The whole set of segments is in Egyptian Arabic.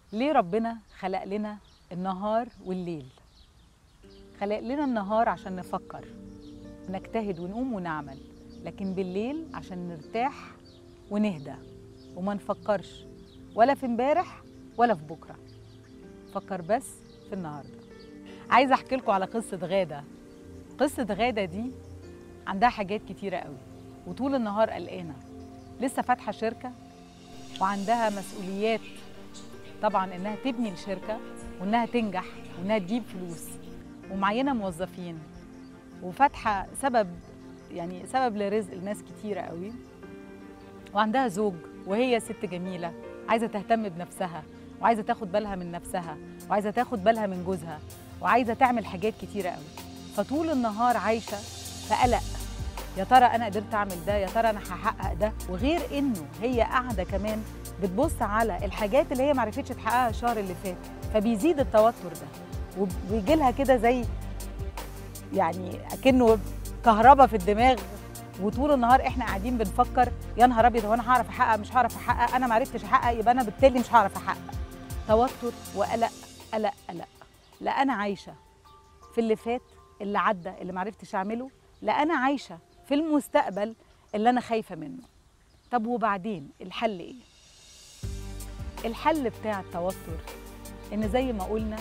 ليه ربنا خلق لنا النهار والليل خلق لنا النهار عشان نفكر نجتهد ونقوم ونعمل لكن بالليل عشان نرتاح ونهدى وما نفكرش ولا في امبارح ولا في بكره فكر بس في النهارده عايزه احكي لكم على قصه غاده قصه غاده دي عندها حاجات كتيره قوي وطول النهار قلقانه لسه فاتحه شركه وعندها مسؤوليات طبعا انها تبني الشركه وانها تنجح وانها تجيب فلوس ومعينه موظفين وفاتحه سبب يعني سبب لرزق لناس كتيره قوي وعندها زوج وهي ست جميله عايزه تهتم بنفسها وعايزه تاخد بالها من نفسها وعايزه تاخد بالها من جوزها وعايزه تعمل حاجات كتيره قوي فطول النهار عايشه في قلق يا ترى انا قدرت اعمل ده يا ترى انا هحقق ده وغير انه هي قاعده كمان بتبص على الحاجات اللي هي ما عرفتش تحققها الشهر اللي فات فبيزيد التوتر ده وبيجي لها كده زي يعني اكنه كهرباء في الدماغ وطول النهار احنا قاعدين بنفكر يا نهار ابيض هو انا هعرف احقق مش هعرف احقق انا ما عرفتش احقق يبقى انا بالتالي مش هعرف احقق توتر وقلق قلق قلق لا انا عايشه في اللي فات اللي عدى اللي ما عرفتش اعمله لا انا عايشه في المستقبل اللي انا خايفه منه طب وبعدين الحل ايه الحل بتاع التوتر ان زي ما قلنا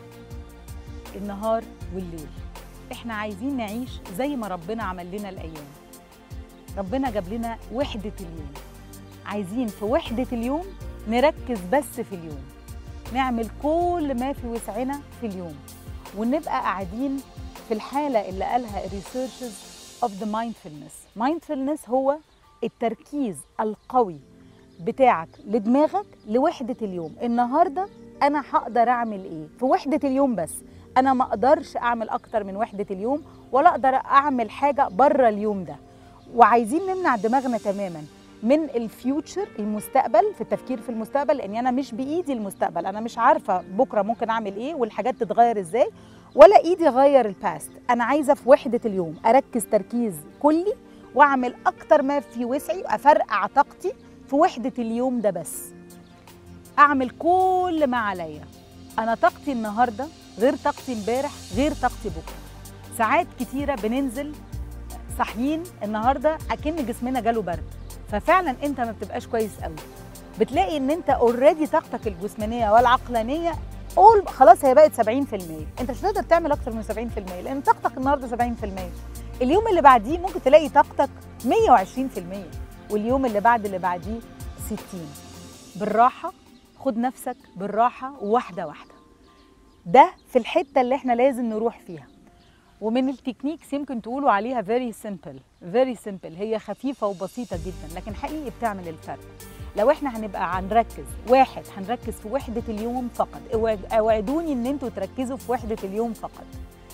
النهار والليل احنا عايزين نعيش زي ما ربنا عمل لنا الايام ربنا جاب لنا وحده اليوم عايزين في وحده اليوم نركز بس في اليوم نعمل كل ما في وسعنا في اليوم ونبقى قاعدين في الحاله اللي قالها الريسيرشز اوف ذا مايندفولنس مايندفولنس هو التركيز القوي بتاعك لدماغك لوحده اليوم النهارده انا هقدر اعمل ايه في وحده اليوم بس انا ما اقدرش اعمل اكتر من وحده اليوم ولا اقدر اعمل حاجه بره اليوم ده وعايزين نمنع دماغنا تماما من الفيوتشر المستقبل في التفكير في المستقبل لان انا مش بايدي المستقبل انا مش عارفه بكره ممكن اعمل ايه والحاجات تتغير ازاي ولا ايدي غير الباست انا عايزه في وحده اليوم اركز تركيز كلي واعمل اكتر ما في وسعي افرقع طاقتي في وحده اليوم ده بس اعمل كل ما عليا انا طاقتي النهارده غير طاقتي امبارح غير طاقتي بكره ساعات كتيره بننزل صاحيين النهارده اكن جسمنا جاله برد ففعلا انت ما بتبقاش كويس قوي بتلاقي ان انت اوريدي طاقتك الجسمانيه والعقلانيه قول خلاص هي بقت 70% انت مش هتقدر تعمل اكتر من 70% لان طاقتك النهارده 70% اليوم اللي بعديه ممكن تلاقي طاقتك 120% واليوم اللي بعد اللي بعديه 60 بالراحه خد نفسك بالراحه واحده واحده ده في الحته اللي احنا لازم نروح فيها ومن التكنيكس يمكن تقولوا عليها very simple very simple هي خفيفة وبسيطة جدا لكن حقيقي بتعمل الفرق لو احنا هنبقى هنركز واحد هنركز في وحدة اليوم فقط اوعدوني ان انتوا تركزوا في وحدة اليوم فقط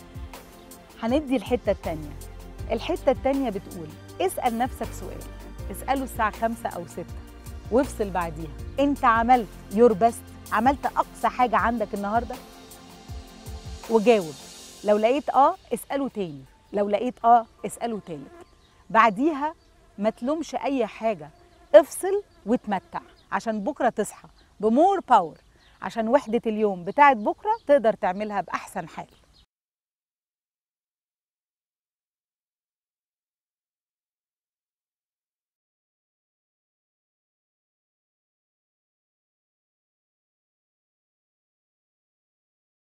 هندي الحتة التانية الحتة التانية بتقول اسأل نفسك سؤال اسأله الساعة خمسة أو ستة وافصل بعديها انت عملت يور بست عملت أقصى حاجة عندك النهاردة وجاوب لو لقيت اه اساله تاني لو لقيت اه اساله تالت بعديها ما تلومش اي حاجه افصل وتمتع عشان بكره تصحى بمور باور عشان وحده اليوم بتاعت بكره تقدر تعملها باحسن حال